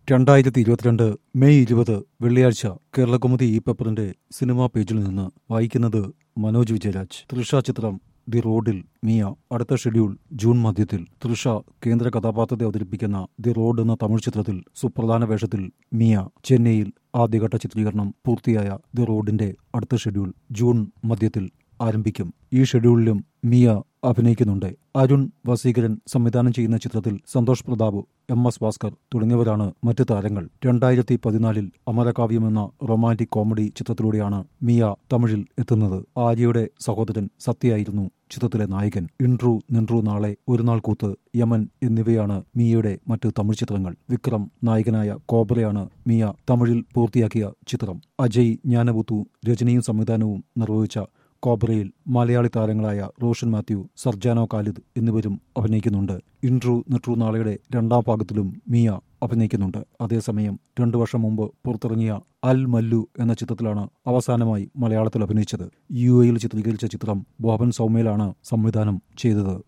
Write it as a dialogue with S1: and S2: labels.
S1: രണ്ടായിരത്തി ഇരുപത്തിരണ്ട് മെയ് ഇരുപത് വെള്ളിയാഴ്ച കേരളകൗമുദി ഈ പേപ്പറിന്റെ സിനിമാ പേജിൽ നിന്ന് വായിക്കുന്നത് മനോജ് വിജയരാജ് തൃഷ ചിത്രം ദി റോഡിൽ മിയ അടുത്ത ഷെഡ്യൂൾ ജൂൺ മധ്യത്തിൽ തൃഷ കേന്ദ്ര കഥാപാത്രത്തെ അവതരിപ്പിക്കുന്ന ദി റോഡ് എന്ന തമിഴ് ചിത്രത്തിൽ സുപ്രധാന വേഷത്തിൽ മിയ ചെന്നൈയിൽ ആദ്യഘട്ട ചിത്രീകരണം പൂർത്തിയായ ദി റോഡിന്റെ അടുത്ത ഷെഡ്യൂൾ ജൂൺ മധ്യത്തിൽ ആരംഭിക്കും ഈ ഷെഡ്യൂളിലും മിയ അഭിനയിക്കുന്നുണ്ട് അരുൺ വസീകരൻ സംവിധാനം ചെയ്യുന്ന ചിത്രത്തിൽ സന്തോഷ് പ്രതാപ് എം എസ് ഭാസ്കർ തുടങ്ങിയവരാണ് മറ്റ് താരങ്ങൾ രണ്ടായിരത്തി പതിനാലിൽ അമരകാവ്യം എന്ന റൊമാന്റിക് കോമഡി ചിത്രത്തിലൂടെയാണ് മിയ തമിഴിൽ എത്തുന്നത് ആര്യയുടെ സഹോദരൻ സത്യയായിരുന്നു ചിത്രത്തിലെ നായകൻ ഇൻട്രു നിൻട്രു നാളെ ഒരു നാൾ കൂത്ത് യമൻ എന്നിവയാണ് മിയയുടെ മറ്റ് തമിഴ് ചിത്രങ്ങൾ വിക്രം നായകനായ കോബ്രയാണ് മിയ തമിഴിൽ പൂർത്തിയാക്കിയ ചിത്രം അജയ് ജ്ഞാനബുത്തു രചനയും സംവിധാനവും നിർവഹിച്ച കോബ്രയിൽ മലയാളി താരങ്ങളായ റോഷൻ മാത്യു സർജാനോ ഖാലിദ് എന്നിവരും അഭിനയിക്കുന്നുണ്ട് ഇൻട്രു നെട്രു നാളയുടെ രണ്ടാം ഭാഗത്തിലും മിയ അഭിനയിക്കുന്നുണ്ട് അതേസമയം രണ്ടു വർഷം മുമ്പ് പുറത്തിറങ്ങിയ അൽ മല്ലു എന്ന ചിത്രത്തിലാണ് അവസാനമായി മലയാളത്തിൽ അഭിനയിച്ചത് യു എയിൽ ചിത്രീകരിച്ച ചിത്രം ബോബൻ സൗമ്യയിലാണ് സംവിധാനം ചെയ്തത്